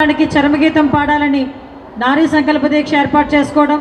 సంక్షేమానికి చరమగీతం పాడాలని నారీ సంకల్ప దీక్ష ఏర్పాటు చేసుకోవడం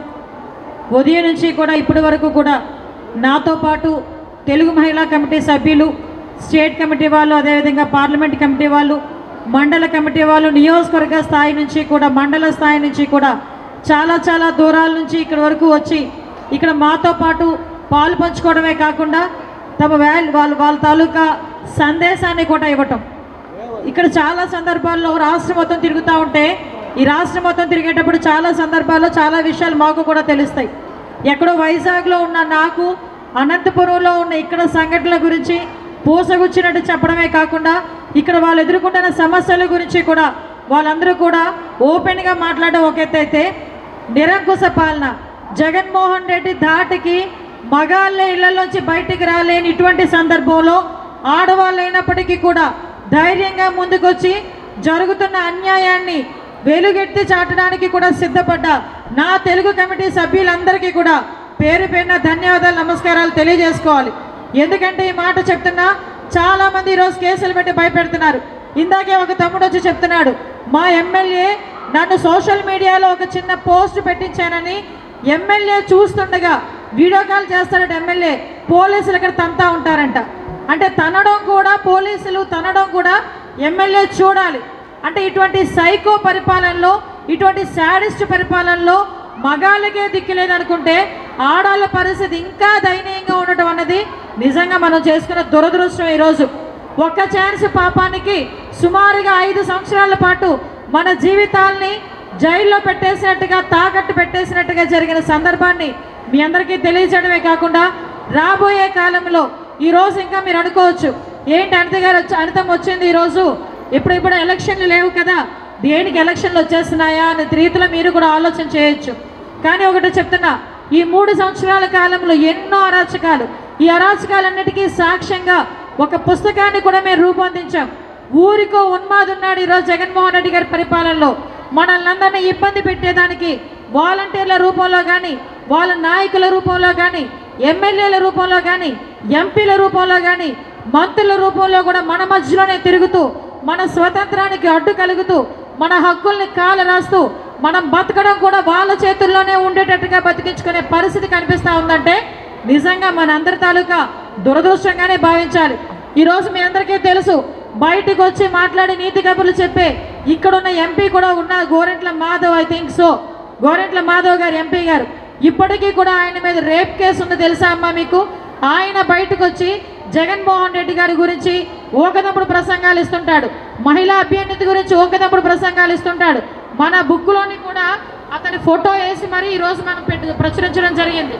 ఉదయం నుంచి కూడా ఇప్పటి వరకు కూడా నాతో పాటు తెలుగు మహిళా కమిటీ సభ్యులు స్టేట్ కమిటీ వాళ్ళు అదేవిధంగా పార్లమెంట్ కమిటీ వాళ్ళు మండల కమిటీ వాళ్ళు నియోజకవర్గ స్థాయి నుంచి కూడా మండల స్థాయి నుంచి కూడా చాలా చాలా దూరాల నుంచి ఇక్కడ వరకు వచ్చి ఇక్కడ మాతో పాటు పాలు పంచుకోవడమే కాకుండా తమ వ్యాల్ వాళ్ళ వాళ్ళ తాలూకా సందేశాన్ని కూడా ఇవ్వటం ఇక్కడ చాలా సందర్భాల్లో రాష్ట్రం మొత్తం తిరుగుతూ ఉంటే ఈ రాష్ట్రం మొత్తం తిరిగేటప్పుడు చాలా సందర్భాల్లో చాలా విషయాలు మాకు కూడా తెలుస్తాయి ఎక్కడో వైజాగ్లో ఉన్న నాకు అనంతపురంలో ఉన్న ఇక్కడ సంఘటనల గురించి పూసగుచ్చినట్టు చెప్పడమే కాకుండా ఇక్కడ వాళ్ళు ఎదుర్కొంటున్న సమస్యల గురించి కూడా వాళ్ళందరూ కూడా ఓపెన్గా మాట్లాడడం ఒక ఎత్తు అయితే నిరంకుశ పాలన జగన్మోహన్ రెడ్డి ధాటికి మగాళ్ళే ఇళ్లలోంచి బయటికి రాలేని ఇటువంటి సందర్భంలో ఆడవాళ్ళు అయినప్పటికీ కూడా ధైర్యంగా ముందుకొచ్చి జరుగుతున్న అన్యాయాన్ని వెలుగెత్తి చాటడానికి కూడా సిద్ధపడ్డ నా తెలుగు కమిటీ సభ్యులందరికీ కూడా పేరు పేరున ధన్యవాదాలు నమస్కారాలు తెలియజేసుకోవాలి ఎందుకంటే ఈ మాట చెప్తున్నా చాలా మంది ఈరోజు కేసులు పెట్టి భయపెడుతున్నారు ఇందాకే ఒక తమ్ముడు వచ్చి చెప్తున్నాడు మా ఎమ్మెల్యే నన్ను సోషల్ మీడియాలో ఒక చిన్న పోస్ట్ పెట్టించానని ఎమ్మెల్యే చూస్తుండగా వీడియో కాల్ చేస్తాడట ఎమ్మెల్యే పోలీసులు ఇక్కడ తంతా ఉంటారంట అంటే తనడం కూడా పోలీసులు తనడం కూడా ఎమ్మెల్యే చూడాలి అంటే ఇటువంటి సైకో పరిపాలనలో ఇటువంటి శాడిస్ట్ పరిపాలనలో మగాళ్ళకే దిక్కులేదనుకుంటే ఆడాళ్ళ పరిస్థితి ఇంకా దయనీయంగా ఉండటం అన్నది నిజంగా మనం చేసుకున్న దురదృష్టం ఈరోజు ఒక్క ఛాన్స్ పాపానికి సుమారుగా ఐదు సంవత్సరాల పాటు మన జీవితాల్ని జైల్లో పెట్టేసినట్టుగా తాకట్టు పెట్టేసినట్టుగా జరిగిన సందర్భాన్ని మీ అందరికీ తెలియజేయడమే కాకుండా రాబోయే కాలంలో ఈరోజు ఇంకా మీరు అనుకోవచ్చు ఏంటి అనిత గారు వచ్చి అనితం వచ్చింది ఈరోజు ఇప్పుడు ఇప్పుడు ఎలక్షన్లు లేవు కదా దేనికి ఎలక్షన్లు వచ్చేస్తున్నాయా అనే రీతిలో మీరు కూడా ఆలోచన చేయొచ్చు కానీ ఒకటి చెప్తున్నా ఈ మూడు సంవత్సరాల కాలంలో ఎన్నో అరాచకాలు ఈ అరాచకాలన్నిటికీ సాక్ష్యంగా ఒక పుస్తకాన్ని కూడా మేము రూపొందించాం ఊరికో ఉన్మాదున్నాడు ఈరోజు జగన్మోహన్ రెడ్డి గారి పరిపాలనలో మనల్ని అందరినీ ఇబ్బంది పెట్టేదానికి వాలంటీర్ల రూపంలో కానీ వాళ్ళ నాయకుల రూపంలో కానీ ఎమ్మెల్యేల రూపంలో కానీ ఎంపీల రూపంలో కానీ మంత్రుల రూపంలో కూడా మన మధ్యలోనే తిరుగుతూ మన స్వతంత్రానికి అడ్డు కలుగుతూ మన హక్కుల్ని కాల రాస్తూ మనం బతకడం కూడా వాళ్ళ చేతుల్లోనే ఉండేటట్టుగా బతికించుకునే పరిస్థితి కనిపిస్తూ ఉందంటే నిజంగా మన అందరి తాలూకా దురదృష్టంగానే భావించాలి ఈరోజు మీ అందరికీ తెలుసు బయటికి వచ్చి మాట్లాడి నీతి కబుర్లు చెప్పే ఇక్కడున్న ఎంపీ కూడా ఉన్న Gorantla Madhav I think so Gorantla Madhav గారు ఎంపీ గారు ఇప్పటికీ కూడా ఆయన మీద రేప్ కేసు ఉంది తెలుసా అమ్మా మీకు ఆయన బయటకు వచ్చి జగన్మోహన్ రెడ్డి గారి గురించి ఓకదప్పుడు ప్రసంగాలు ఇస్తుంటాడు మహిళా అభ్యర్థి గురించి ఓకదప్పుడు ప్రసంగాలు ఇస్తుంటాడు మన బుక్లోని కూడా అతని ఫోటో వేసి మరి ఈరోజు మనం పెట్టి ప్రచురించడం జరిగింది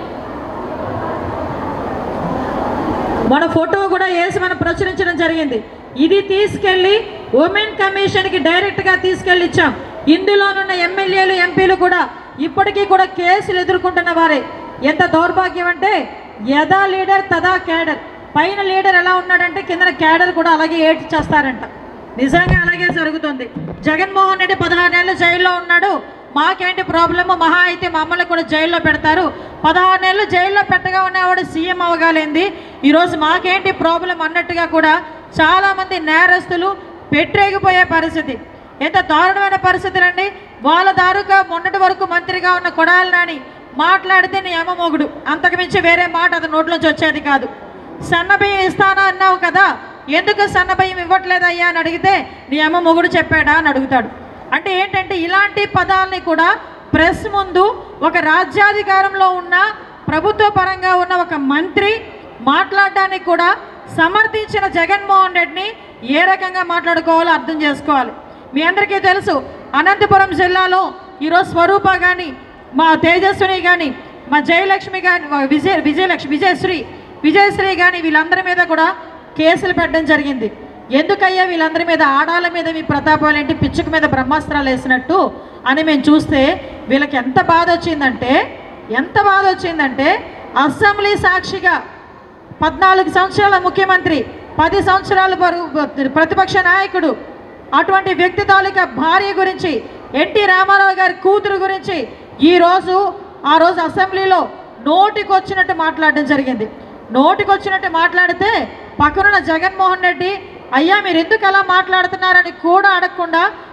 మన ఫోటో కూడా వేసి మనం ప్రచురించడం జరిగింది ఇది తీసుకెళ్ళి ఉమెన్ కమిషన్కి డైరెక్ట్గా తీసుకెళ్ళి ఇచ్చాం ఇందులోనున్న ఎమ్మెల్యేలు ఎంపీలు కూడా ఇప్పటికీ కూడా కేసులు ఎదుర్కొంటున్న వారే ఎంత దౌర్భాగ్యం అంటే యథా లీడర్ తదా క్యాడర్ పైన లీడర్ ఎలా ఉన్నాడంటే కింద క్యాడర్ కూడా అలాగే ఏడ్చి చేస్తారంట నిజంగా అలాగే జరుగుతుంది జగన్మోహన్ రెడ్డి పదహారు నెలలు జైల్లో ఉన్నాడు మాకేంటి ప్రాబ్లము మహా అయితే మమ్మల్ని కూడా జైల్లో పెడతారు పదహారు నెలలు జైల్లో పెట్టగా ఉన్నవాడు సీఎం అవగాలేంది ఈరోజు మాకేంటి ప్రాబ్లం అన్నట్టుగా కూడా చాలామంది నేరస్తులు పెట్టేగిపోయే పరిస్థితి ఎంత దారుణమైన పరిస్థితులండి వాళ్ళ దారుగా మొన్నటి వరకు మంత్రిగా ఉన్న కొడాలి నాని మాట్లాడితే నీ అమ్మ మొగుడు అంతకుమించి వేరే మాట అది నోట్లోంచి వచ్చేది కాదు సన్నబియ్యం ఇస్తానా అన్నావు కదా ఎందుకు సన్నబియ్యం ఇవ్వట్లేదయ్యా అని అడిగితే నీ అమ్మ మొగుడు చెప్పాడా అని అడుగుతాడు అంటే ఏంటంటే ఇలాంటి పదాలని కూడా ప్రెస్ ముందు ఒక రాజ్యాధికారంలో ఉన్న ప్రభుత్వ పరంగా ఉన్న ఒక మంత్రి మాట్లాడడానికి కూడా సమర్థించిన జగన్మోహన్ రెడ్డిని ఏ రకంగా మాట్లాడుకోవాలో అర్థం చేసుకోవాలి మీ అందరికీ తెలుసు అనంతపురం జిల్లాలో ఈరోజు స్వరూప కానీ మా తేజస్విని కానీ మా జయలక్ష్మి కానీ విజయ విజయలక్ష్మి విజయశ్రీ విజయశ్రీ కానీ వీళ్ళందరి మీద కూడా కేసులు పెట్టడం జరిగింది ఎందుకయ్యా వీళ్ళందరి మీద ఆడాల మీద మీ ప్రతాపాలు ఏంటి పిచ్చుక మీద బ్రహ్మాస్త్రాలు వేసినట్టు అని మేము చూస్తే వీళ్ళకి ఎంత బాధ వచ్చిందంటే ఎంత బాధ వచ్చిందంటే అసెంబ్లీ సాక్షిగా పద్నాలుగు సంవత్సరాల ముఖ్యమంత్రి పది సంవత్సరాల వరకు ప్రతిపక్ష నాయకుడు అటువంటి వ్యక్తి తాలూకా భార్య గురించి ఎన్టీ రామారావు గారి కూతురు గురించి ఈరోజు ఆ రోజు అసెంబ్లీలో నోటికొచ్చినట్టు మాట్లాడడం జరిగింది నోటికొచ్చినట్టు మాట్లాడితే పక్కనున్న జగన్మోహన్ రెడ్డి అయ్యా మీరు ఎందుకు అలా మాట్లాడుతున్నారని కూడా అడగకుండా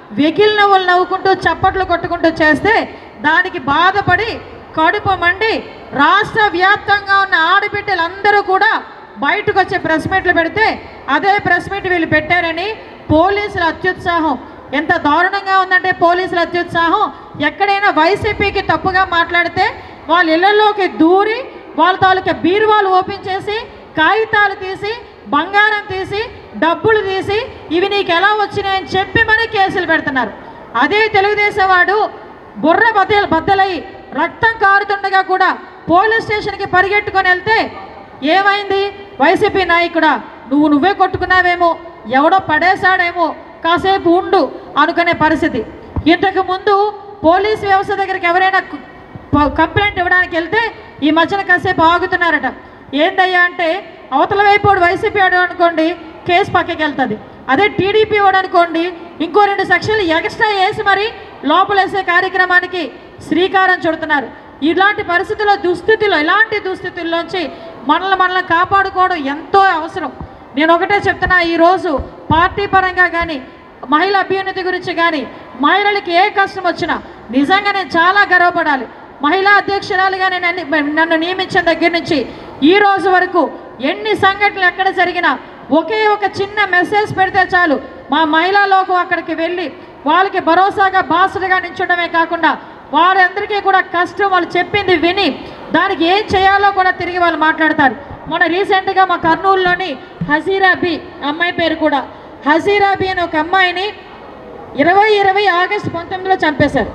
వెకిల్ నవ్వులు నవ్వుకుంటూ చప్పట్లు కొట్టుకుంటూ చేస్తే దానికి బాధపడి కడుపు మండి రాష్ట్ర వ్యాప్తంగా ఉన్న ఆడబిడ్డలందరూ కూడా బయటకు వచ్చే ప్రెస్ మీట్లు పెడితే అదే ప్రెస్ మీట్ వీళ్ళు పెట్టారని పోలీసుల అత్యుత్సాహం ఎంత దారుణంగా ఉందంటే పోలీసుల అత్యుత్సాహం ఎక్కడైనా వైసీపీకి తప్పుగా మాట్లాడితే వాళ్ళ ఇళ్లలోకి దూరి వాళ్ళ తాలూకా బీరువాలు ఓపెన్ చేసి కాగితాలు తీసి బంగారం తీసి డబ్బులు తీసి ఇవి నీకు ఎలా వచ్చినాయని చెప్పి మరి కేసులు పెడుతున్నారు అదే తెలుగుదేశం వాడు బుర్ర బద్దలు బద్దలై రక్తం కారుతుండగా కూడా పోలీస్ స్టేషన్కి పరిగెట్టుకొని వెళ్తే ఏమైంది వైసీపీ నాయకుడా నువ్వు నువ్వే కొట్టుకున్నావేమో ఎవడో పడేశాడేమో కాసేపు ఉండు అనుకునే పరిస్థితి ఇంతకు ముందు పోలీస్ వ్యవస్థ దగ్గరికి ఎవరైనా కు- ప- కంప్లైంట్ ఇవ్వడానికి వెళ్తే ఈ మధ్యన కాసేపు ఆగుతున్నారట ఏందయ్యా అంటే అవతల వైపు వాడు వైసీపీ వాడు అనుకోండి కేసు పక్కకి వెళ్తుంది అదే టీడీపీ వాడు అనుకోండి ఇంకో రెండు సెక్షన్లు ఎక్స్ట్రా వేసి మరి లోపలేసే కార్యక్రమానికి శ్రీకారం చుడుతున్నారు ఇలాంటి పరిస్థితుల్లో దుస్థితిలో ఇలాంటి దుస్థితుల్లోంచి మనల్ని మనల్ని కాపాడుకోవడం ఎంతో అవసరం నేను ఒకటే చెప్తున్నా ఈరోజు పార్టీ పరంగా కానీ మహిళా అభ్యున్నతి గురించి కానీ మహిళలకి ఏ కష్టం వచ్చినా నిజంగా నేను చాలా గర్వపడాలి మహిళా అధ్యక్షురాలుగా నేను అన్ని- నన్ను నియమించిన దగ్గర నుంచి ఈ రోజు వరకు ఎన్ని సంఘటనలు ఎక్కడ జరిగినా ఒకే ఒక చిన్న మెసేజ్ పెడితే చాలు మా మహిళా లోకం అక్కడికి వెళ్ళి వాళ్ళకి భరోసాగా బాసులుగా నించడమే కాకుండా వారందరికీ కూడా కష్టం వాళ్ళు చెప్పింది విని దానికి ఏం చేయాలో కూడా తిరిగి వాళ్ళు మాట్లాడతారు మొన్న రీసెంట్గా మా కర్నూలులోని హజీరా బి అమ్మాయి పేరు కూడా హజీరా బి అనే ఒక అమ్మాయిని ఇరవై ఇరవై ఆగస్టు పంతొమ్మిదిలో చంపేశారు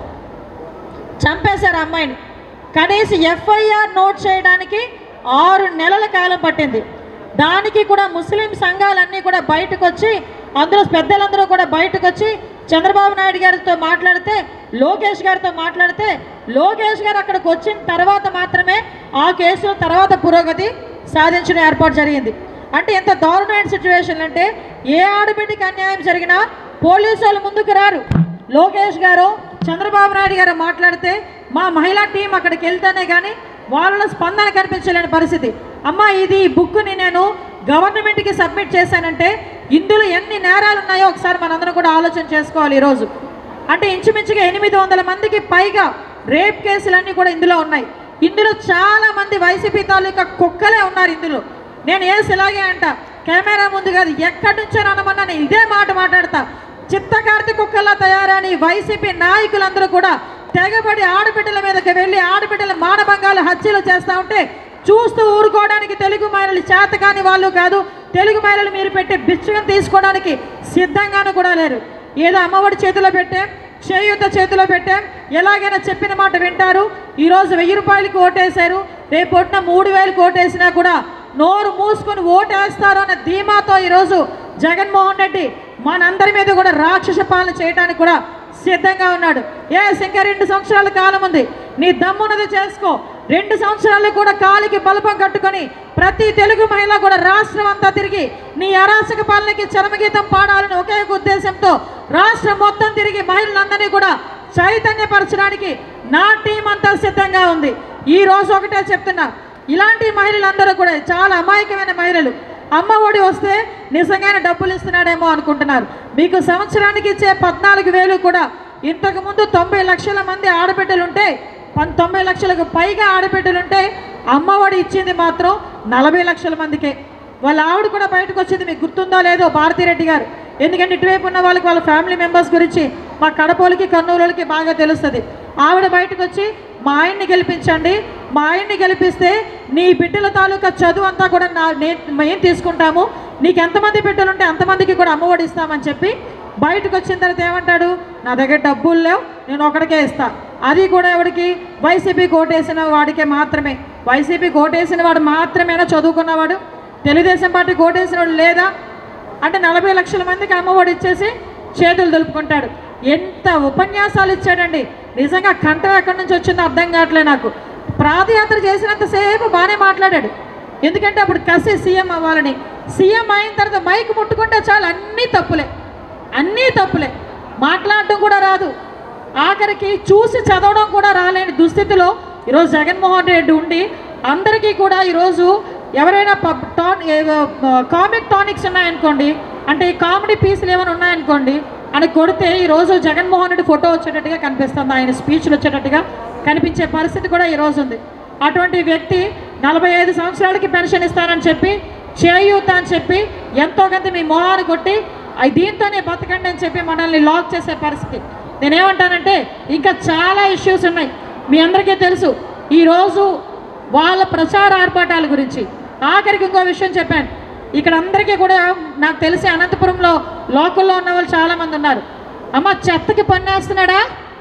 చంపేశారు ఆ అమ్మాయిని కనీసం ఎఫ్ఐఆర్ నోట్ చేయడానికి ఆరు నెలల కాలం పట్టింది దానికి కూడా ముస్లిం సంఘాలన్నీ కూడా బయటకు వచ్చి అందులో పెద్దలందరూ కూడా బయటకు వచ్చి చంద్రబాబు నాయుడు గారితో మాట్లాడితే లోకేష్ గారితో మాట్లాడితే లోకేష్ గారు అక్కడికి వచ్చిన తర్వాత మాత్రమే ఆ కేసులో తర్వాత పురోగతి సాధించడం ఏర్పాటు జరిగింది అంటే ఎంత దారుణమైన సిచ్యువేషన్ అంటే ఏ ఆడబిడ్డకి అన్యాయం జరిగినా పోలీసు వాళ్ళు ముందుకు రారు లోకేష్ గారు చంద్రబాబు నాయుడు గారు మాట్లాడితే మా మహిళా టీం అక్కడికి వెళ్తేనే కానీ వాళ్ళలో స్పందన కనిపించలేని పరిస్థితి అమ్మ ఇది ఈ బుక్ని నేను గవర్నమెంట్కి సబ్మిట్ చేశానంటే ఇందులో ఎన్ని నేరాలు ఉన్నాయో ఒకసారి మనందరం కూడా ఆలోచన చేసుకోవాలి ఈరోజు అంటే ఇంచుమించుగా ఎనిమిది వందల మందికి పైగా రేప్ కేసులన్నీ కూడా ఇందులో ఉన్నాయి ఇందులో చాలా మంది వైసీపీ తాలూకా కుక్కలే ఉన్నారు ఇందులో నేను ఏసి ఇలాగే అంట కెమెరా ముందు కాదు ఎక్కడి నుంచో అనమన్నా నేను ఇదే మాట మాట్లాడతా చిత్తకార్తి కుక్కల్లా తయారని వైసీపీ నాయకులందరూ కూడా తెగబడి ఆడబిడ్డల మీదకి వెళ్ళి ఆడబిడ్డల మానభంగాలు హత్యలు చేస్తూ ఉంటే చూస్తూ ఊరుకోవడానికి తెలుగు మహిళలు చేత కాని వాళ్ళు కాదు తెలుగు మహిళలు మీరు పెట్టే బిచ్చకం తీసుకోవడానికి సిద్ధంగాను కూడా లేరు ఏదో అమ్మఒడి చేతిలో పెట్టాం చేయుత చేతిలో పెట్టాం ఎలాగైనా చెప్పిన మాట వింటారు ఈరోజు వెయ్యి రూపాయలకి ఓటేశారు రేపు పొట్టిన మూడు వేలకు ఓటేసినా కూడా నోరు మూసుకొని ఓటేస్తారు అన్న ధీమాతో ఈరోజు జగన్మోహన్ రెడ్డి మనందరి మీద కూడా రాక్షస పాలన చేయడానికి కూడా సిద్ధంగా ఉన్నాడు ఏ ఇంకా రెండు సంవత్సరాల కాలం ఉంది నీ దమ్మున్నది చేసుకో రెండు సంవత్సరాలు కూడా కాలికి బలపం కట్టుకొని ప్రతి తెలుగు మహిళ కూడా రాష్ట్రం అంతా తిరిగి నీ అరాచక పాలనకి చరమగీతం పాడాలని ఒకే ఒక ఉద్దేశంతో రాష్ట్రం మొత్తం తిరిగి మహిళలందరినీ కూడా చైతన్యపరచడానికి నా టీం అంతా సిద్ధంగా ఉంది ఈ రోజు ఒకటే చెప్తున్నా ఇలాంటి మహిళలందరూ కూడా చాలా అమాయకమైన మహిళలు అమ్మ ఒడి వస్తే నిజంగానే డబ్బులు ఇస్తున్నాడేమో అనుకుంటున్నారు మీకు సంవత్సరానికి ఇచ్చే పద్నాలుగు వేలు కూడా ఇంతకు ముందు తొంభై లక్షల మంది ఆడబిడ్డలుంటే పం- తొంభై లక్షలకు పైగా ఆడబిడ్డలుంటే అమ్మఒడి ఇచ్చింది మాత్రం నలభై లక్షల మందికే వాళ్ళ ఆవిడ కూడా బయటకు వచ్చింది మీకు గుర్తుందో లేదో భారతిరెడ్డి గారు ఎందుకంటే ఇటువైపు ఉన్న వాళ్ళకి వాళ్ళ ఫ్యామిలీ మెంబర్స్ గురించి మా కడపోలకి కర్నూలులకి బాగా తెలుస్తుంది ఆవిడ బయటకు వచ్చి మా ఆయన్ని గెలిపించండి మా ఆయన్ని గెలిపిస్తే నీ బిడ్డల తాలూకా చదువు అంతా కూడా నా నేను మేము తీసుకుంటాము నీకు ఎంతమంది బిడ్డలు ఉంటే అంతమందికి కూడా అమ్మఒడి ఇస్తామని చెప్పి బయటకు వచ్చిన తర్వాత ఏమంటాడు నా దగ్గర డబ్బులు లేవు నేను ఒకడికే ఇస్తా అది కూడా ఎవడికి వైసీపీ కోటేసిన వాడికే మాత్రమే వైసీపీ కోటేసిన వాడు మాత్రమేనా చదువుకున్నవాడు తెలుగుదేశం పార్టీ కోటేసిన వాడు లేదా అంటే నలభై లక్షల మందికి అమ్మఒడి ఇచ్చేసి చేతులు దులుపుకుంటాడు ఎంత ఉపన్యాసాలు ఇచ్చాడండి నిజంగా కంఠం ఎక్కడి నుంచి వచ్చిందో అర్థం కావట్లే నాకు పాదయాత్ర చేసినంతసేపు బాగానే మాట్లాడాడు ఎందుకంటే అప్పుడు కసి సీఎం అవ్వాలని సీఎం అయిన తర్వాత మైక్ ముట్టుకుంటే చాలు అన్నీ తప్పులే అన్నీ తప్పులే మాట్లాడడం కూడా రాదు ఆఖరికి చూసి చదవడం కూడా రాలేని దుస్థితిలో ఈరోజు జగన్మోహన్ రెడ్డి ఉండి అందరికీ కూడా ఈరోజు ఎవరైనా పబ్ టాన్ కామిక్ టానిక్స్ ఉన్నాయనుకోండి అంటే ఈ కామెడీ పీసులు ఏమైనా ఉన్నాయనుకోండి అని కొడితే ఈరోజు జగన్మోహన్ రెడ్డి ఫోటో వచ్చేటట్టుగా కనిపిస్తుంది ఆయన స్పీచ్లు వచ్చేటట్టుగా కనిపించే పరిస్థితి కూడా ఈరోజు ఉంది అటువంటి వ్యక్తి నలభై ఐదు సంవత్సరాలకి పెన్షన్ ఇస్తానని చెప్పి చేయూత అని చెప్పి ఎంతో కొంత మీ మొహాన్ని కొట్టి "అయ్ దీంతోనే బతకండి అని చెప్పి మనల్ని లాక్ చేసే పరిస్థితి నేనేమంటానంటే ఇంకా చాలా ఇష్యూస్ ఉన్నాయి మీ అందరికీ తెలుసు ఈరోజు వాళ్ళ ప్రచార ఆర్భాటాల గురించి ఆఖరికి ఇంకో విషయం చెప్పాను ఇక్కడ అందరికీ కూడా నాకు తెలిసి అనంతపురంలో లోకల్లో ఉన్న వాళ్ళు చాలామంది ఉన్నారు అమ్మ చెత్తకి పన్నేస్తున్నాడా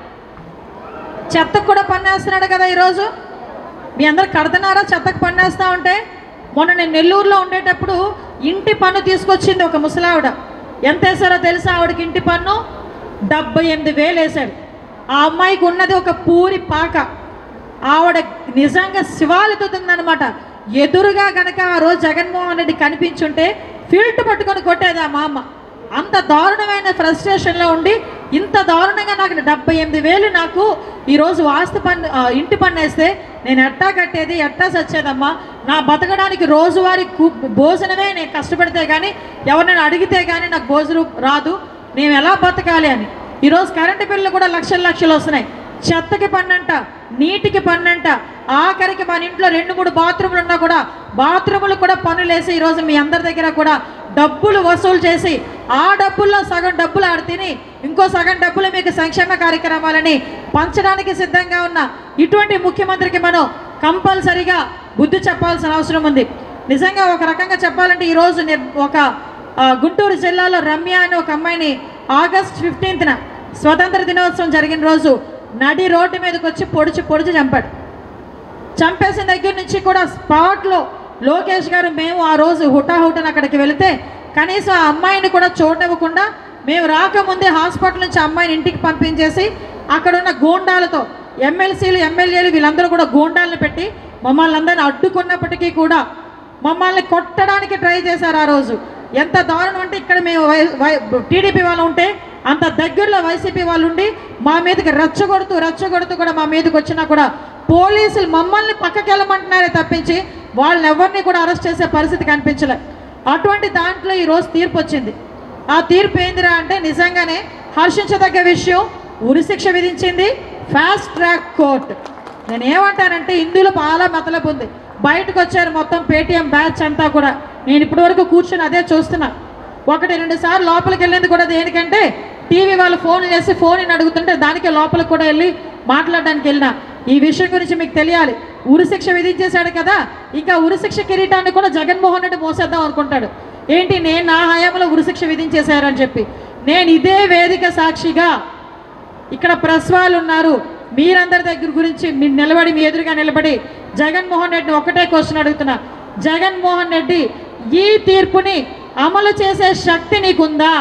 చెత్తకు కూడా పన్నేస్తున్నాడు కదా ఈరోజు మీ అందరు కడుతున్నారా చెత్తకు పన్నేస్తా ఉంటే మొన్న నేను నెల్లూరులో ఉండేటప్పుడు ఇంటి పన్ను తీసుకొచ్చింది ఒక ముసలావిడ ఎంత వేసారో తెలుసా ఆవిడకి ఇంటి పన్ను డెబ్బై ఎనిమిది వేలు వేశాడు ఆ అమ్మాయికి ఉన్నది ఒక పూరి పాక ఆవిడ నిజంగా శివాలెత్తుతుందనమాట ఎదురుగా గనక ఆ రోజు జగన్మోహన్ రెడ్డి కనిపించుంటే ఫీల్ట్ పట్టుకొని కొట్టేది ఆ మా అమ్మ అంత దారుణమైన ఫ్రస్ట్రేషన్లో ఉండి ఇంత దారుణంగా నాకు డెబ్బై ఎనిమిది వేలు నాకు ఈరోజు వాస్తు పన్ను ఆ, ఇంటి పన్ను వేస్తే నేను ఎట్టా కట్టేది ఎట్టా సచ్చేదమ్మా నా బతకడానికి రోజువారీ కు- భోజనమే నేను కష్టపడితే కానీ ఎవరినైనా అడిగితే కానీ నాకు భోజనం రాదు నేను ఎలా బతకాలి అని ఈరోజు కరెంటు బిల్లులు కూడా లక్షల లక్షలు వస్తున్నాయి చెత్తకి పన్నంట నీటికి పన్నంట ఆఖరికి మన ఇంట్లో రెండు మూడు బాత్రూములు ఉన్నా కూడా బాత్రూములు కూడా పన్నులు వేసి ఈరోజు మీ అందరి దగ్గర కూడా డబ్బులు వసూలు చేసి ఆ డబ్బుల్లో సగం డబ్బులు ఆడ తిని ఇంకో సగం డబ్బులు మీకు సంక్షేమ కార్యక్రమాలని పంచడానికి సిద్ధంగా ఉన్న ఇటువంటి ముఖ్యమంత్రికి మనం కంపల్సరిగా బుద్ధి చెప్పాల్సిన అవసరం ఉంది నిజంగా ఒక రకంగా చెప్పాలంటే ఈరోజు నిర్ ఒక ఆ, గుంటూరు జిల్లాలో రమ్య అనే ఒక అమ్మాయిని ఆగస్ట్ ఫిఫ్టీన్త్న స్వతంత్ర దినోత్సవం జరిగిన రోజు నడి రోడ్డు మీదకి వచ్చి పొడిచి పొడిచి చంపాడు చంపేసిన దగ్గర నుంచి కూడా స్పాట్లో లోకేష్ గారు మేము ఆ రోజు హుటాహుటన అక్కడికి వెళితే కనీసం ఆ అమ్మాయిని కూడా చూడనివ్వకుండా మేము రాకముందే హాస్పిటల్ నుంచి ఆ అమ్మాయిని ఇంటికి పంపించేసి అక్కడ ఉన్న గూండాలతో ఎమ్మెల్సీలు ఎమ్మెల్యేలు వీళ్ళందరూ కూడా గూండాలను పెట్టి మమ్మల్ని అందరిని అడ్డుకున్నప్పటికీ కూడా మమ్మల్ని కొట్టడానికి ట్రై చేశారు ఆ రోజు ఎంత దారుణం అంటే ఇక్కడ మేము టీడీపీ వాళ్ళు ఉంటే అంత దగ్గరలో వైసీపీ వాళ్ళు ఉండి మా మీదకి రెచ్చగొడుతూ రెచ్చగొడుతూ కూడా మా మీదకి వచ్చినా కూడా పోలీసులు మమ్మల్ని పక్కకి వెళ్ళమంటున్నారే తప్పించి వాళ్ళని ఎవరిని కూడా అరెస్ట్ చేసే పరిస్థితి కనిపించలే అటువంటి దాంట్లో ఈరోజు తీర్పు వచ్చింది ఆ తీర్పు ఏందిరా అంటే నిజంగానే హర్షించదగ్గ విషయం ఉరిశిక్ష విధించింది ఫాస్ట్ ట్రాక్ కోర్ట్ నేను ఏమంటానంటే ఇందులో చాలా మతలబు ఉంది బయటకు వచ్చారు మొత్తం పేటీఎం బ్యాచ్ అంతా కూడా నేను ఇప్పటి వరకు కూర్చొని అదే చూస్తున్నా ఒకటి రెండు సార్లు లోపలికి వెళ్ళింది కూడా దేనికంటే టీవీ వాళ్ళు ఫోన్ చేసి ఫోన్ అడుగుతుంటే దానికే లోపలికి కూడా వెళ్ళి మాట్లాడడానికి వెళ్ళినా ఈ విషయం గురించి మీకు తెలియాలి ఉరిశిక్ష విధించేశాడు కదా ఇంకా ఉరిశిక్ష కిరీటాన్ని కూడా జగన్మోహన్ రెడ్డి మోసేద్దాం అనుకుంటాడు ఏంటి నేను నా హయాంలో ఉరిశిక్ష విధించేశారని చెప్పి నేను ఇదే వేదిక సాక్షిగా ఇక్కడ ప్రెస్ వాళ్ళు ఉన్నారు మీరందరి దగ్గర గురించి మీరు నిలబడి మీ ఎదురుగా నిలబడి జగన్మోహన్ రెడ్డిని ఒకటే క్వశ్చన్ అడుగుతున్నా జగన్మోహన్ రెడ్డి ఈ తీర్పుని అమలు చేసే శక్తి నీకుందా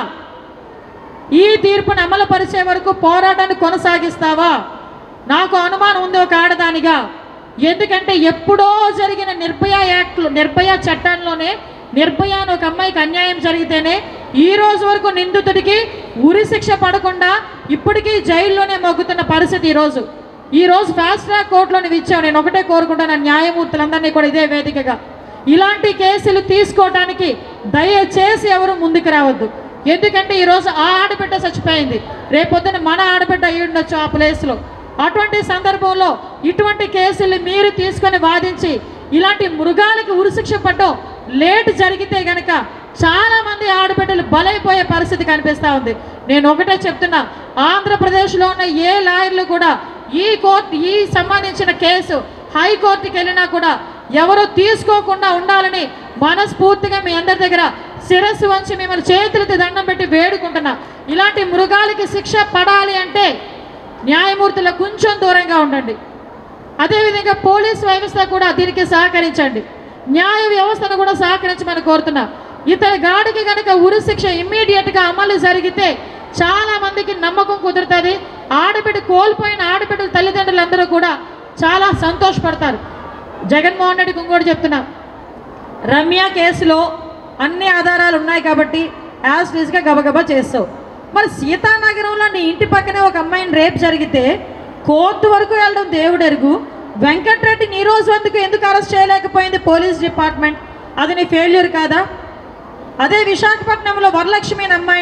ఈ తీర్పుని అమలు పరిచే వరకు పోరాటాన్ని కొనసాగిస్తావా నాకు అనుమానం ఉంది ఒక ఆడదానిగా ఎందుకంటే ఎప్పుడో జరిగిన నిర్భయ యాక్ట్లో నిర్భయ చట్టంలోనే నిర్భయ అని ఒక అమ్మాయికి అన్యాయం జరిగితేనే ఈ రోజు వరకు నిందితుడికి ఉరి శిక్ష పడకుండా ఇప్పటికీ జైల్లోనే మొగ్గుతున్న పరిస్థితి ఈరోజు ఈ రోజు ఫాస్ట్ ట్రాక్ కోర్టులో నువ్వు ఇచ్చావు నేను ఒకటే కోరుకుంటాను న్యాయమూర్తులందరినీ కూడా ఇదే వేదికగా ఇలాంటి కేసులు తీసుకోవడానికి దయచేసి ఎవరు ముందుకు రావద్దు ఎందుకంటే ఈరోజు ఆ ఆడబిడ్డ చచ్చిపోయింది రేపొద్దున మన ఆడబిడ్డ అయ్యి ఉండొచ్చు ఆ ప్లేస్లో అటువంటి సందర్భంలో ఇటువంటి కేసులు మీరు తీసుకొని వాదించి ఇలాంటి మృగాలకి ఉరిశిక్ష పడడం లేట్ జరిగితే గనక చాలా మంది ఆడబిడ్డలు బలైపోయే పరిస్థితి కనిపిస్తూ ఉంది నేను ఒకటే చెప్తున్నా ఆంధ్రప్రదేశ్లో ఉన్న ఏ లాయర్లు కూడా ఈ కోర్టు ఈ సంబంధించిన కేసు హైకోర్టుకి వెళ్ళినా కూడా ఎవరు తీసుకోకుండా ఉండాలని మనస్ఫూర్తిగా మీ అందరి దగ్గర శిరస్సు వంచి మిమ్మల్ని చేతులెత్తి దండం పెట్టి వేడుకుంటున్నా ఇలాంటి మృగాలకి శిక్ష పడాలి అంటే న్యాయమూర్తులకు కొంచెం దూరంగా ఉండండి అదేవిధంగా పోలీస్ వ్యవస్థ కూడా దీనికి సహకరించండి న్యాయ వ్యవస్థను కూడా సహకరించమని కోరుతున్నా ఇతని గాడికి కనుక ఉరి శిక్ష ఇమ్మీడియట్గా అమలు జరిగితే చాలా మందికి నమ్మకం కుదురుతుంది ఆడబిడ్డ కోల్పోయిన ఆడబిడ్డల తల్లిదండ్రులందరూ కూడా చాలా సంతోషపడతారు జగన్మోహన్ రెడ్డికి ఇంకోటి చెప్తున్నా రమ్య కేసులో అన్ని ఆధారాలు ఉన్నాయి కాబట్టి యాజ్ టీజ్గా గబగబా చేస్తావు మరి సీతానగరంలో నీ ఇంటి పక్కనే ఒక అమ్మాయిని రేప్ జరిగితే కోర్టు వరకు వెళ్ళడం దేవుడెరుగు వెంకట్రెడ్డి నీ రోజు ఎందుకు ఎందుకు అరెస్ట్ చేయలేకపోయింది పోలీస్ డిపార్ట్మెంట్ అది నీ ఫెయిల్యూర్ కాదా అదే విశాఖపట్నంలో వరలక్ష్మి అనే అమ్మాయిని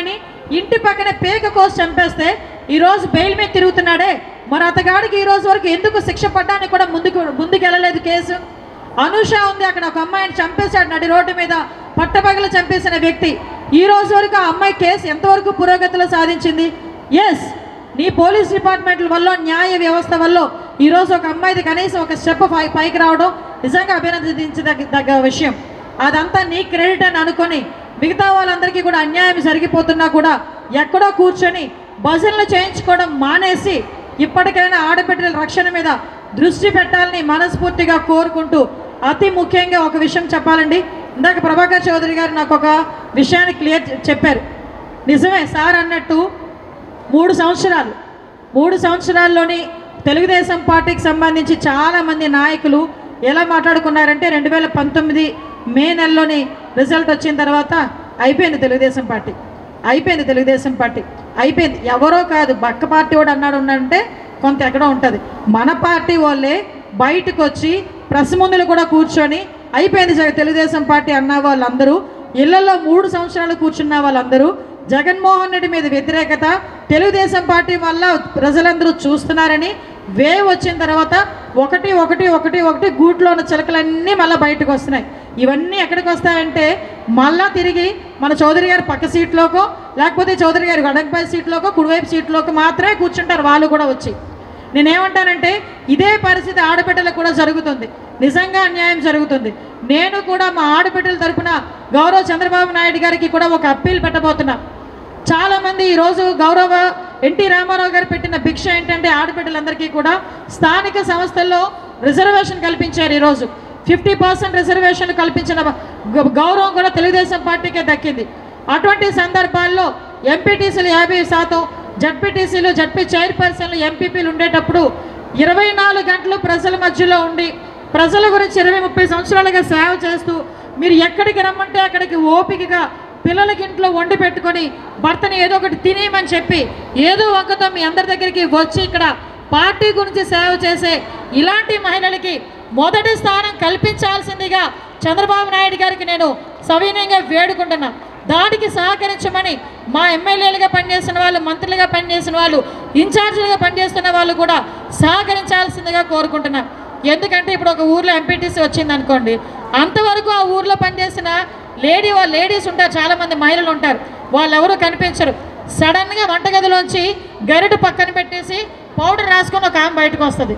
ఇంటి పక్కనే పేక కోసి చంపేస్తే ఈరోజు బెయిల్ మీద తిరుగుతున్నాడే మరి అతగాడికి ఈ రోజు వరకు ఎందుకు శిక్ష పడ్డానికి కూడా ముందుకు ముందుకు వెళ్ళలేదు కేసు అనూష ఉంది అక్కడ ఒక అమ్మాయిని చంపేశాడు నడి రోడ్డు మీద పట్టపగలు చంపేసిన వ్యక్తి ఈ రోజు వరకు ఆ అమ్మాయి కేసు ఎంతవరకు పురోగతిలో సాధించింది ఎస్ నీ పోలీస్ డిపార్ట్మెంట్ల వల్ల న్యాయ వ్యవస్థ వల్ల ఈరోజు ఒక అమ్మాయిది కనీసం ఒక స్టెప్ పై పైకి రావడం నిజంగా అభినందించదగ్గ దగ్గ విషయం అదంతా నీ క్రెడిట్ అని అనుకొని మిగతా వాళ్ళందరికీ కూడా అన్యాయం జరిగిపోతున్నా కూడా ఎక్కడో కూర్చొని భజనలు చేయించుకోవడం మానేసి ఇప్పటికైనా ఆడబిడ్డల రక్షణ మీద దృష్టి పెట్టాలని మనస్ఫూర్తిగా కోరుకుంటూ అతి ముఖ్యంగా ఒక విషయం చెప్పాలండి ఇందాక ప్రభాకర్ చౌదరి గారు నాకు ఒక విషయాన్ని క్లియర్ చెప్పారు నిజమే సార్ అన్నట్టు మూడు సంవత్సరాలు మూడు సంవత్సరాల్లోని తెలుగుదేశం పార్టీకి సంబంధించి చాలామంది నాయకులు ఎలా మాట్లాడుకున్నారంటే రెండు వేల పంతొమ్మిది మే నెలలోని రిజల్ట్ వచ్చిన తర్వాత అయిపోయింది తెలుగుదేశం పార్టీ అయిపోయింది తెలుగుదేశం పార్టీ అయిపోయింది ఎవరో కాదు బక్క పార్టీ వాడు అన్నాడు ఉన్నాడంటే కొంత ఎక్కడో ఉంటుంది మన పార్టీ వాళ్ళే బయటకు వచ్చి ప్రెస్ ముందులు కూడా కూర్చొని అయిపోయింది జగ తెలుగుదేశం పార్టీ అన్న వాళ్ళందరూ ఇళ్లలో మూడు సంవత్సరాలు కూర్చున్న వాళ్ళందరూ జగన్మోహన్ రెడ్డి మీద వ్యతిరేకత తెలుగుదేశం పార్టీ వల్ల ప్రజలందరూ చూస్తున్నారని వేవ్ వచ్చిన తర్వాత ఒకటి ఒకటి ఒకటి ఒకటి గూట్లో ఉన్న చిలకలన్నీ మళ్ళీ బయటకు వస్తున్నాయి ఇవన్నీ ఎక్కడికి వస్తాయంటే మళ్ళా తిరిగి మన చౌదరి గారి పక్క సీట్లోకో లేకపోతే చౌదరి గారి గడకపై సీట్లోకో కుడివైపు సీట్లోకో మాత్రమే కూర్చుంటారు వాళ్ళు కూడా వచ్చి నేనేమంటానంటే ఇదే పరిస్థితి ఆడబిడ్డలకు కూడా జరుగుతుంది నిజంగా అన్యాయం జరుగుతుంది నేను కూడా మా ఆడబిడ్డల తరపున గౌరవ చంద్రబాబు నాయుడు గారికి కూడా ఒక అప్పీల్ పెట్టబోతున్నా చాలామంది ఈరోజు గౌరవ ఎన్టీ రామారావు గారు పెట్టిన భిక్ష ఏంటంటే ఆడబిడ్డలందరికీ కూడా స్థానిక సంస్థల్లో రిజర్వేషన్ కల్పించారు ఈరోజు ఫిఫ్టీ పర్సెంట్ రిజర్వేషన్ కల్పించిన గ- గౌరవం కూడా తెలుగుదేశం పార్టీకే దక్కింది అటువంటి సందర్భాల్లో ఎంపీటీసీలు యాభై శాతం జడ్పీటీసీలు జడ్పీ చైర్పర్సన్లు ఎంపీపీలు ఉండేటప్పుడు ఇరవై నాలుగు గంటలు ప్రజల మధ్యలో ఉండి ప్రజల గురించి ఇరవై ముప్పై సంవత్సరాలుగా సేవ చేస్తూ మీరు ఎక్కడికి రమ్మంటే అక్కడికి ఓపికగా పిల్లలకి ఇంట్లో వండి పెట్టుకొని భర్తని ఏదో ఒకటి తినేయమని చెప్పి ఏదో ఒక్కతో మీ అందరి దగ్గరికి వచ్చి ఇక్కడ పార్టీ గురించి సేవ చేసే ఇలాంటి మహిళలకి మొదటి స్థానం కల్పించాల్సిందిగా చంద్రబాబు నాయుడు గారికి నేను సవినయంగా వేడుకుంటున్నా దానికి సహకరించమని మా ఎమ్మెల్యేలుగా పనిచేసిన వాళ్ళు మంత్రులుగా పనిచేసిన వాళ్ళు ఇన్ఛార్జీలుగా పనిచేస్తున్న వాళ్ళు కూడా సహకరించాల్సిందిగా కోరుకుంటున్నా ఎందుకంటే ఇప్పుడు ఒక ఊర్లో ఎంపీటీసీ వచ్చింది అనుకోండి అంతవరకు ఆ ఊర్లో పనిచేసిన లేడీ వాళ్ళు లేడీస్ ఉంటారు చాలామంది మహిళలు ఉంటారు వాళ్ళు ఎవరు కనిపించరు సడన్గా వంటగదిలోంచి గరిట పక్కన పెట్టేసి పౌడర్ రాసుకొని ఒక ఆమె బయటకు వస్తుంది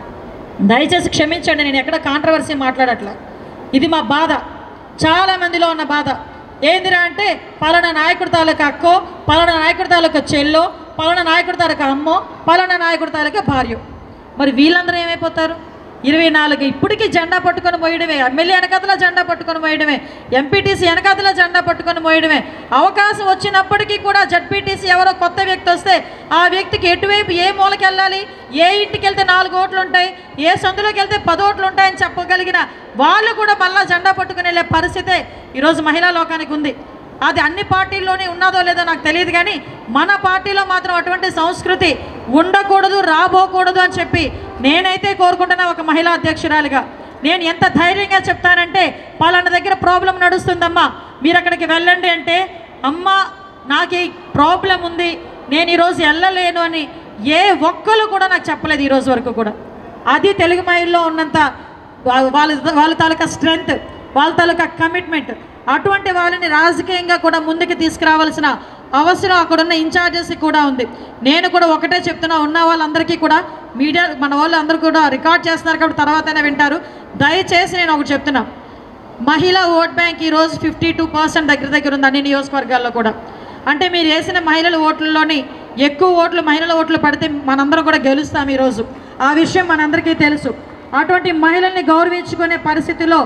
దయచేసి క్షమించండి నేను ఎక్కడ కాంట్రవర్సీ మాట్లాడట్లా ఇది మా బాధ చాలా మందిలో ఉన్న బాధ ఏందిరా అంటే పలానా నాయకుడి తాలూకా అక్కో పలానా నాయకుడి తాలూకా చెల్లో పలానా నాయకుడి తాలూకా అమ్మో పలానా నాయకుడి తాలూకా భార్య మరి వీళ్ళందరూ ఏమైపోతారు ఇరవై నాలుగు ఇప్పటికీ జెండా పట్టుకొని మోయడమే ఎమ్మెల్యే వెనకాతల జెండా పట్టుకొని మోయడమే ఎంపీటీసీ వెనకాతల జెండా పట్టుకొని మోయడమే అవకాశం వచ్చినప్పటికీ కూడా జడ్పీటీసీ ఎవరో కొత్త వ్యక్తి వస్తే ఆ వ్యక్తికి ఎటువైపు ఏ మూలకి వెళ్ళాలి ఏ ఇంటికి వెళ్తే నాలుగు ఓట్లు ఉంటాయి ఏ సందులోకి వెళ్తే పది ఓట్లు ఉంటాయని చెప్పగలిగిన వాళ్ళు కూడా మళ్ళా జెండా పట్టుకుని వెళ్ళే పరిస్థితే ఈరోజు మహిళా లోకానికి ఉంది అది అన్ని పార్టీల్లోనే ఉన్నదో లేదో నాకు తెలియదు కానీ మన పార్టీలో మాత్రం అటువంటి సంస్కృతి ఉండకూడదు రాబోకూడదు అని చెప్పి నేనైతే కోరుకుంటున్నా ఒక మహిళా అధ్యక్షురాలిగా నేను ఎంత ధైర్యంగా చెప్తానంటే పలానా దగ్గర ప్రాబ్లం నడుస్తుందమ్మా మీరు అక్కడికి వెళ్ళండి అంటే అమ్మ నాకు ఈ ప్రాబ్లం ఉంది నేను ఈరోజు వెళ్ళలేను అని ఏ ఒక్కరు కూడా నాకు చెప్పలేదు ఈ రోజు వరకు కూడా అది తెలుగు మహిళలో ఉన్నంత వా- వాళ్ళ వాళ్ళ తాలూకా స్ట్రెంగ్త్ వాళ్ళ తాలూకా కమిట్మెంట్ అటువంటి వాళ్ళని రాజకీయంగా కూడా ముందుకు తీసుకురావాల్సిన అవసరం అక్కడున్న ఇన్ఛార్జెస్ కూడా ఉంది నేను కూడా ఒకటే చెప్తున్నా ఉన్న వాళ్ళందరికీ కూడా మీడియా మన వాళ్ళు అందరూ కూడా రికార్డ్ చేస్తున్నారు కాబట్టి తర్వాతనే వింటారు దయచేసి నేను ఒకటి చెప్తున్నా మహిళా ఓట్ బ్యాంక్ ఈరోజు ఫిఫ్టీ టూ పర్సెంట్ దగ్గర దగ్గర ఉంది అన్ని నియోజకవర్గాల్లో కూడా అంటే మీరు వేసిన మహిళల ఓట్లలోని ఎక్కువ ఓట్లు మహిళల ఓట్లు పడితే మనందరం కూడా గెలుస్తాం ఈరోజు ఆ విషయం మనందరికీ తెలుసు అటువంటి మహిళల్ని గౌరవించుకునే పరిస్థితిలో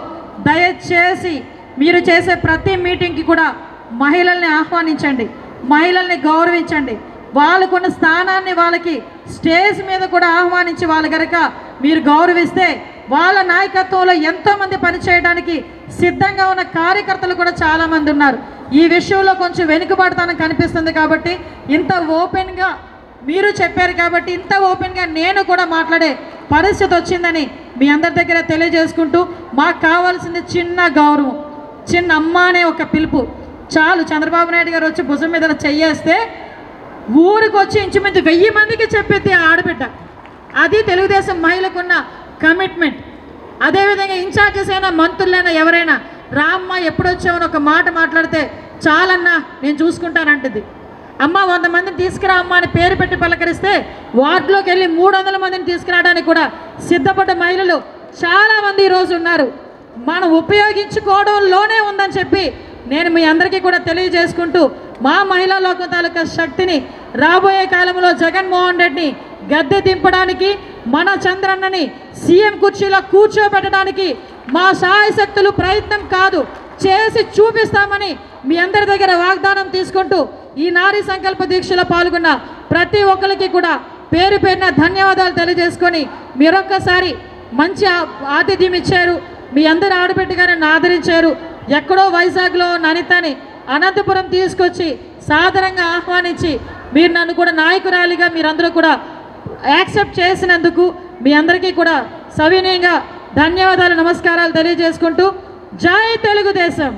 దయచేసి మీరు చేసే ప్రతి మీటింగ్కి కూడా మహిళల్ని ఆహ్వానించండి మహిళల్ని గౌరవించండి వాళ్ళకున్న స్థానాన్ని వాళ్ళకి స్టేజ్ మీద కూడా ఆహ్వానించి వాళ్ళ గనక మీరు గౌరవిస్తే వాళ్ళ నాయకత్వంలో ఎంతోమంది పనిచేయడానికి సిద్ధంగా ఉన్న కార్యకర్తలు కూడా చాలామంది ఉన్నారు ఈ విషయంలో కొంచెం వెనుకబాటుతనం కనిపిస్తుంది కాబట్టి ఇంత ఓపెన్గా మీరు చెప్పారు కాబట్టి ఇంత ఓపెన్గా నేను కూడా మాట్లాడే పరిస్థితి వచ్చిందని మీ అందరి దగ్గర తెలియజేసుకుంటూ మాకు కావాల్సింది చిన్న గౌరవం చిన్న అమ్మ అనే ఒక పిలుపు చాలు చంద్రబాబు నాయుడు గారు వచ్చి భుజం మీద చెయ్యేస్తే ఊరికి వచ్చి ఇంచుమించు వెయ్యి మందికి చెప్పేది ఆ ఆడబిడ్డ అది తెలుగుదేశం మహిళకున్న కమిట్మెంట్ అదేవిధంగా ఇన్ఛార్జెస్ అయినా మంత్రులైనా ఎవరైనా రామ్మ ఎప్పుడొచ్చామని ఒక మాట మాట్లాడితే చాలన్నా నేను చూసుకుంటానంటుంది అమ్మ వంద మందిని తీసుకురా అమ్మ అని పేరు పెట్టి పలకరిస్తే వార్డులోకి వెళ్ళి మూడు వందల మందిని తీసుకురావడానికి కూడా సిద్ధపడ్డ మహిళలు చాలామంది ఈరోజు ఉన్నారు మనం ఉపయోగించుకోవడంలోనే ఉందని చెప్పి నేను మీ అందరికీ కూడా తెలియజేసుకుంటూ మా మహిళా లోకం తాలూకా శక్తిని రాబోయే కాలంలో జగన్మోహన్ రెడ్డిని గద్దె దింపడానికి మన చంద్రన్నని సీఎం కుర్చీలో కూర్చోబెట్టడానికి మా శాయశక్తులు ప్రయత్నం కాదు చేసి చూపిస్తామని మీ అందరి దగ్గర వాగ్దానం తీసుకుంటూ ఈ నారీ సంకల్ప దీక్షలో పాల్గొన్న ప్రతి ఒక్కరికి కూడా పేరు పేరున ధన్యవాదాలు తెలియజేసుకొని మీరొక్కసారి మంచి ఆ- ఆతిథ్యం ఇచ్చారు మీ అందరు ఆడబిడ్డగా నన్ను ఆదరించారు ఎక్కడో వైజాగ్లో ననితని అనంతపురం తీసుకొచ్చి సాదరంగా ఆహ్వానించి మీరు నన్ను కూడా నాయకురాలిగా మీరందరూ కూడా యాక్సెప్ట్ చేసినందుకు మీ అందరికీ కూడా సవినయంగా ధన్యవాదాలు నమస్కారాలు తెలియజేసుకుంటూ జై తెలుగుదేశం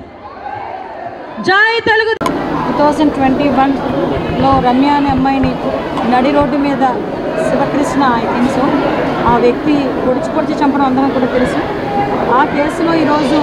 జై తెలుగు టూ థౌజండ్ ట్వంటీ వన్లో రమ్య అనే అమ్మాయిని నడి రోడ్డు మీద శివకృష్ణ ఐ థింక్ సో ఆ వ్యక్తి పొడిచి పొడిచి చంపడం అందరం కూడా తెలుసు ఆ కేసులో ఈరోజు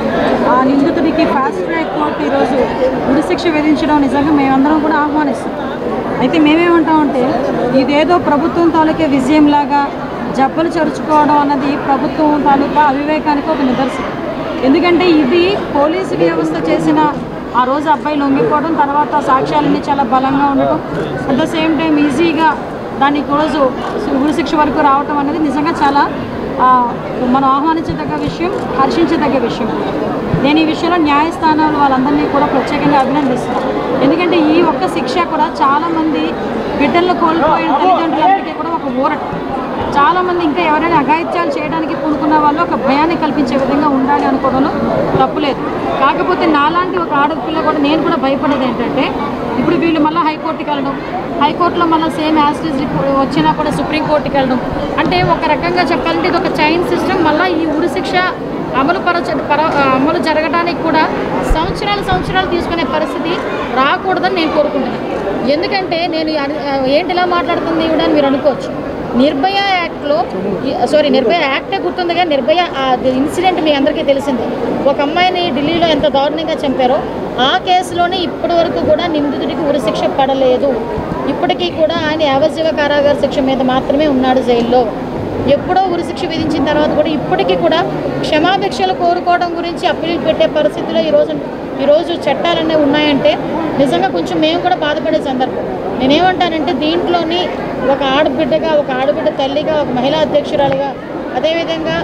ఆ నిందితుడికి ఫాస్ట్ ట్రాక్ కోర్టు ఈరోజు ఉరిశిక్ష విధించడం నిజంగా మేమందరం కూడా ఆహ్వానిస్తాం అయితే మేమేమంటామంటే ఇదేదో ప్రభుత్వం తాలూకే విజయంలాగా జబ్బలు చరుచుకోవడం అన్నది ప్రభుత్వం తాలూకా అవివేకానికి ఒక నిదర్శనం ఎందుకంటే ఇది పోలీసు వ్యవస్థ చేసిన ఆ రోజు అబ్బాయి లొంగిపోవడం తర్వాత సాక్ష్యాలన్నీ చాలా బలంగా ఉండటం అట్ ద సేమ్ టైం ఈజీగా దానికి రోజు ఉరిశిక్ష వరకు రావటం అనేది నిజంగా చాలా ఆ, మనం ఆహ్వానించదగ్గ విషయం హర్షించదగ్గ విషయం నేను ఈ విషయంలో న్యాయస్థానాలు వాళ్ళందరినీ కూడా ప్రత్యేకంగా అభినందిస్తున్నాను ఎందుకంటే ఈ ఒక్క శిక్ష కూడా చాలామంది బిడ్డలను కోల్పోయిన తల్లిదండ్రులందరికీ కూడా ఒక ఊరట చాలామంది ఇంకా ఎవరైనా అఘాయిత్యాలు చేయడానికి పూనుకున్న వాళ్ళు ఒక భయాన్ని కల్పించే విధంగా ఉండాలి అనుకోవడంలో తప్పులేదు కాకపోతే నాలాంటి ఒక ఆడపిల్ల కూడా నేను కూడా భయపడేది ఏంటంటే ఇప్పుడు వీళ్ళు మళ్ళీ హైకోర్టుకి వెళ్ళడం హైకోర్టులో మళ్ళీ సేమ్ యాస్టేజ్ వచ్చినా కూడా సుప్రీంకోర్టుకి వెళ్ళడం అంటే ఒక రకంగా చెప్పాలంటే ఇది ఒక చైన్ సిస్టమ్ మళ్ళీ ఈ ఉరి శిక్ష అమలు పరచ పర అమలు జరగడానికి కూడా సంవత్సరాలు సంవత్సరాలు తీసుకునే పరిస్థితి రాకూడదని నేను కోరుకుంటున్నాను ఎందుకంటే నేను అను- ఏంటి ఇలా మాట్లాడుతుంది ఈవిడ అని మీరు అనుకోవచ్చు నిర్భయ యాక్ట్లో సారీ నిర్భయ యాక్టే గుర్తుంది కానీ నిర్భయ ఇన్సిడెంట్ మీ అందరికీ తెలిసిందే ఒక అమ్మాయిని ఢిల్లీలో ఎంత దారుణంగా చంపారో ఆ కేసులోనే ఇప్పటి వరకు కూడా నిందితుడికి ఉరిశిక్ష పడలేదు ఇప్పటికీ కూడా ఆయన యావజ్జీవ కారాగార శిక్ష మీద మాత్రమే ఉన్నాడు జైల్లో ఎప్పుడో ఉరిశిక్ష విధించిన తర్వాత కూడా ఇప్పటికీ కూడా క్షమాభిక్షలు కోరుకోవడం గురించి అప్పీల్ పెట్టే పరిస్థితిలో ఈరోజు ఈరోజు చట్టాలన్నీ ఉన్నాయంటే నిజంగా కొంచెం మేము కూడా బాధపడే సందర్భం నేనేమంటానంటే దీంట్లోని ఒక ఆడబిడ్డగా ఒక ఆడబిడ్డ తల్లిగా ఒక మహిళా అధ్యక్షురాలుగా అదేవిధంగా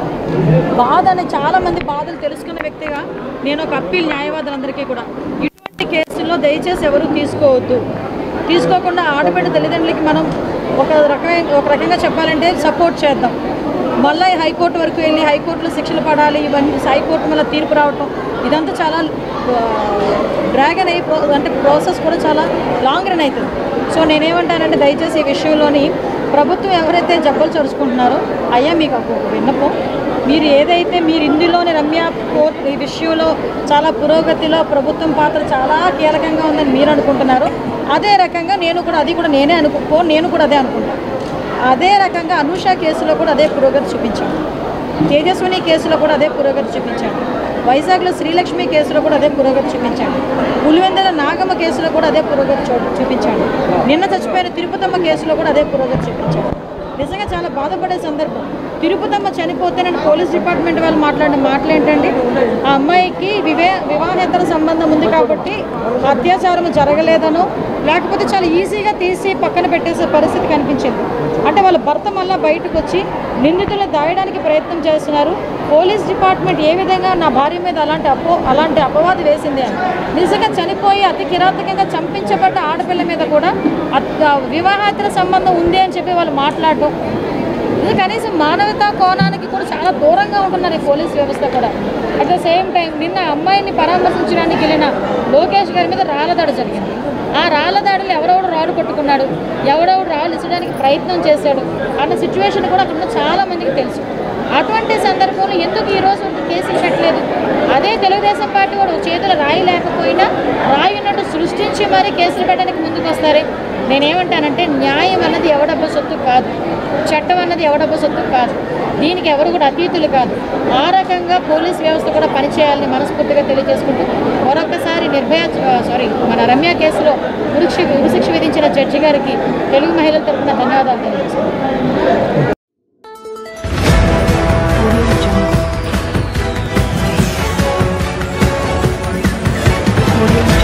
బాధని చాలామంది బాధలు తెలుసుకున్న వ్యక్తిగా నేను ఒక అప్పీల్ న్యాయవాదులందరికీ కూడా ఇటువంటి కేసుల్లో దయచేసి ఎవరు తీసుకోవద్దు తీసుకోకుండా ఆడబిడ్డ తల్లిదండ్రులకి మనం ఒక రకమైన ఒక రకంగా చెప్పాలంటే సపోర్ట్ చేద్దాం మళ్ళీ హైకోర్టు వరకు వెళ్ళి హైకోర్టులో శిక్షలు పడాలి ఇవన్నీ హైకోర్టు మళ్ళీ తీర్పు రావటం ఇదంతా చాలా డ్రాగన్ అయ్యి ప్రో అంటే ప్రాసెస్ కూడా చాలా లాంగ్ రన్ అవుతుంది సో నేనేమంటానంటే దయచేసి ఈ విషయంలోని ప్రభుత్వం ఎవరైతే జబ్బలు చరుచుకుంటున్నారో అయ్యా మీకు ఒక విన్నపం మీరు ఏదైతే మీరు ఇందులోని రమ్య కోర్ట్ ఈ విషయంలో చాలా పురోగతిలో ప్రభుత్వం పాత్ర చాలా కీలకంగా ఉందని మీరు అనుకుంటున్నారు అదే రకంగా నేను కూడా అది కూడా నేనే అనుకో నేను కూడా అదే అనుకుంటాను అదే రకంగా అనూష కేసులో కూడా అదే పురోగతి చూపించాను తేజస్విని కేసులో కూడా అదే పురోగతి చూపించాడు వైజాగ్లో శ్రీలక్ష్మి కేసులో కూడా అదే పురోగతి చూపించాడు పులివెందుల నాగమ్మ కేసులో కూడా అదే పురోగతి చూ చూపించాడు నిన్న చచ్చిపోయిన తిరుపతమ్మ కేసులో కూడా అదే పురోగతి చూపించాడు నిజంగా చాలా బాధపడే సందర్భం తిరుపతమ్మ చనిపోతేనని పోలీస్ డిపార్ట్మెంట్ వాళ్ళు మాట్లాడిన మాటలు ఏంటండి ఆ అమ్మాయికి వివే వివాహేతర సంబంధం ఉంది కాబట్టి అత్యాచారం జరగలేదనో లేకపోతే చాలా ఈజీగా తీసి పక్కన పెట్టేసే పరిస్థితి కనిపించింది అంటే వాళ్ళ భర్త మళ్ళీ బయటకు వచ్చి నిందితులను దాయడానికి ప్రయత్నం చేస్తున్నారు పోలీస్ డిపార్ట్మెంట్ ఏ విధంగా నా భార్య మీద అలాంటి అపో అలాంటి అపవాదు వేసింది అని నిజంగా చనిపోయి అతి కిరాతకంగా చంపించబడ్డ ఆడపిల్ల మీద కూడా అత్- ఆ వివాహేతర సంబంధం ఉంది అని చెప్పి వాళ్ళు మాట్లాడటం ఇది కనీసం మానవతా కోణానికి కూడా చాలా దూరంగా ఉంటున్నారు ఈ పోలీస్ వ్యవస్థ కూడా అట్ ద సేమ్ టైం నిన్న అమ్మాయిని పరామర్శించడానికి వెళ్ళిన లోకేష్ గారి మీద రాళ్ళదాడి జరిగింది ఆ రాళ్ళదాడిలో ఎవరెవడు రాళ్ళు కొట్టుకున్నాడు ఎవడెవడు రాళ్ళు ఇచ్చడానికి ప్రయత్నం చేశాడు అన్న సిచ్యువేషన్ కూడా అక్కడ ఉన్న చాలా మందికి తెలుసు అటువంటి సందర్భంలో ఎందుకు ఈరోజు కేసులు పెట్టలేదు అదే తెలుగుదేశం పార్టీ వాడు చేతులు రాయి లేకపోయినా రాయి ఉన్నట్టు సృష్టించి మరీ కేసులు పెట్టడానికి ముందుకు వస్తారే నేనేమంటానంటే న్యాయం అన్నది ఎవడబ్బ సొత్తు కాదు చట్టం అన్నది ఎవడబ్బ సొత్తు కాదు దీనికి ఎవరు కూడా అతీతులు కాదు ఆ రకంగా పోలీస్ వ్యవస్థ కూడా పనిచేయాలని మనస్ఫూర్తిగా తెలియజేసుకుంటూ మరొకసారి నిర్భయ సారీ మన రమ్య కేసులో ఉరిశి ఉరిశిక్ష విధించిన జడ్జి గారికి తెలుగు మహిళల తరఫున ధన్యవాదాలు తెలియజేస్తున్నాను Audio